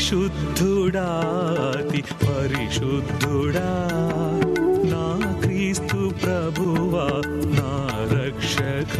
పరిశుద్ధుడా అతి పరిశుద్ధుడా నా క్రీస్తు ప్రభువా నా రక్షక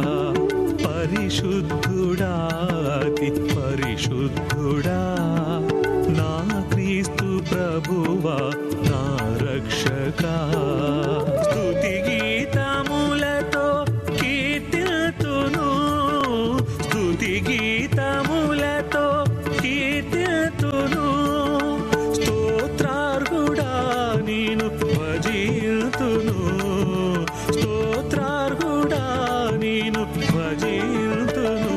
పరిశుద్ధుడా అతి పరిశుద్ధుడా నా క్రీస్తు ప్రభువా నా రక్షక స్తుతి గీతములతో కీర్తితును స్తుతి గీతములతో కీర్తితును స్తోత్రార్హుడా నేను భజితును స్తోత్రార్హుడా నేను భజితును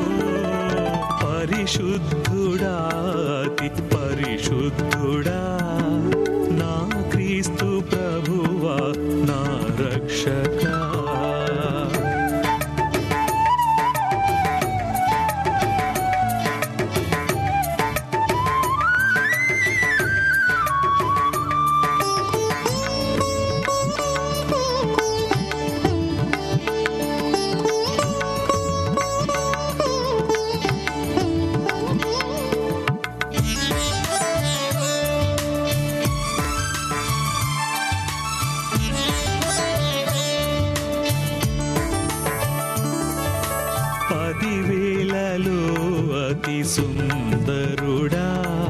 పరిశుద్ధుడా అతి పరిశుద్ధుడా నా క్రీస్తు ప్రభువా నా రక్షక పదివేలలో అతి సుందరుడా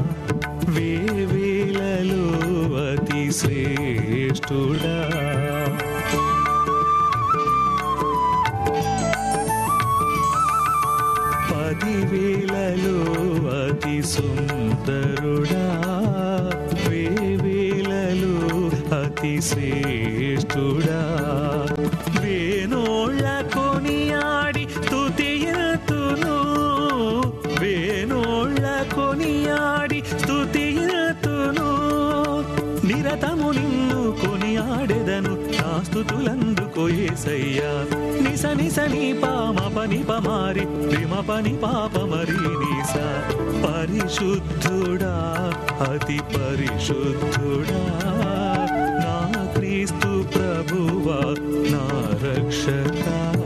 వేవేలలో అతి శ్రేష్ఠుడా పదివేలలో అతి సుందరుడా వేవేలలో అతి శ్రేష్ఠుడా వేణోళ్ళ కొనియాడి స్తుతియతును వేణోళ్ళ కొనియాడి స్తుతియతును నిరతము నిన్ను కొనియాడెదను నా స్తుతులందుకో ఏసయ్యా నిస నిస నీ పామ పని పమారి ప్రేమ పని పాప మరి నిస పరిశుద్ధుడా అతి పరిశుద్ధుడా నా క్రీస్తు ప్రభువా నా రక్షక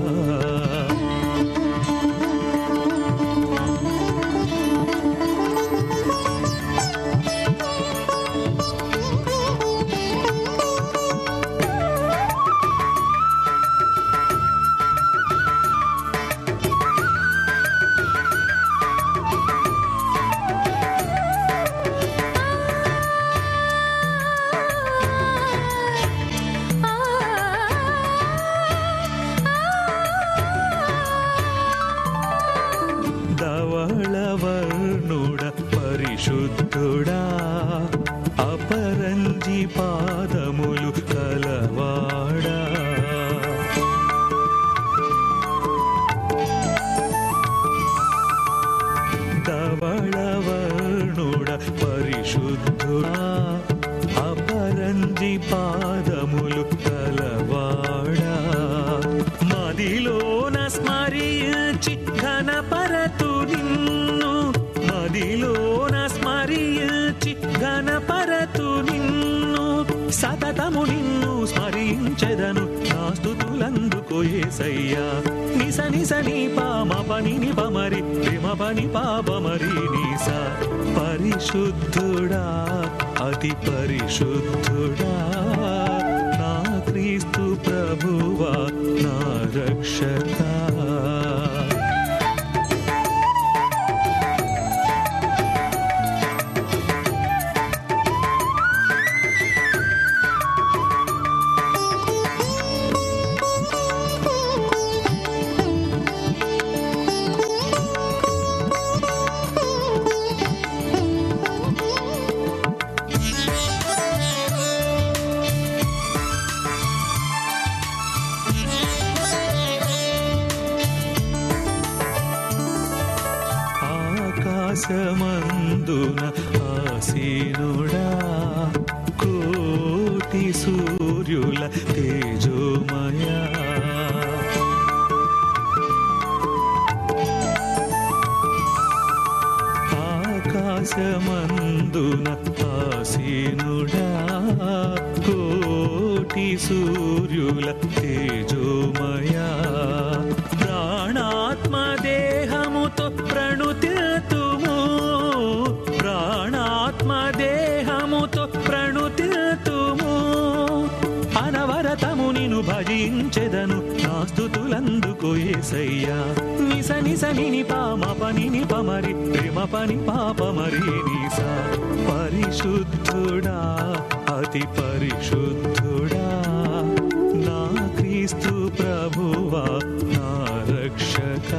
ధవళవర్ణుడ పరిశుద్ధుడా అపరంజి పాదములు కలవాడా ధవళవర్ణుడ పరిశుద్ధుడా అపరంజి పాదములు కలవాడా మదిలోన స్మరించి ఘనపరతు నిన్ను మదిలోన స్మరించి ఘనపరతు నిన్ను సతతము నిన్ను స్మరించెదను నా స్తుతులందుకో ఏసయ్యా నిస నిస నీ పామ పని ని పమరి ప్రేమ పని పాపమరి నీస పరిశుద్ధుడా అతి పరిశుద్ధుడా నా క్రీస్తు ప్రభువా నా రక్షక ఆకాశమందున ఆసీనుడా కోటి సూర్యుల తేజోమయా ఆకాశమందున ఆసీనుడా కోటి సూర్యుల తేజోమయా ప్రాణాత్మ దేహముతో ప్రణుతితుము ప్రాణా ఏసయ్యా నిస నిస నిని పామ పని ని పమరి ప్రేమ పని పాప మరి నిసా పరిశుద్ధుడా అతి పరిశుద్ధుడా నా క్రీస్తు ప్రభువా నా రక్షక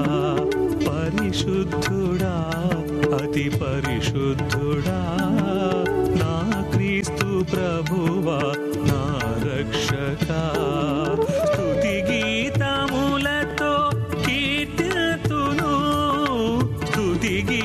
పరిశుద్ధుడా అతి పరిశుద్ధుడా నా క్రీస్తు ప్రభువా నా రక్షక స్తుతి గీతములతో కీర్తితును స్తుతి గీ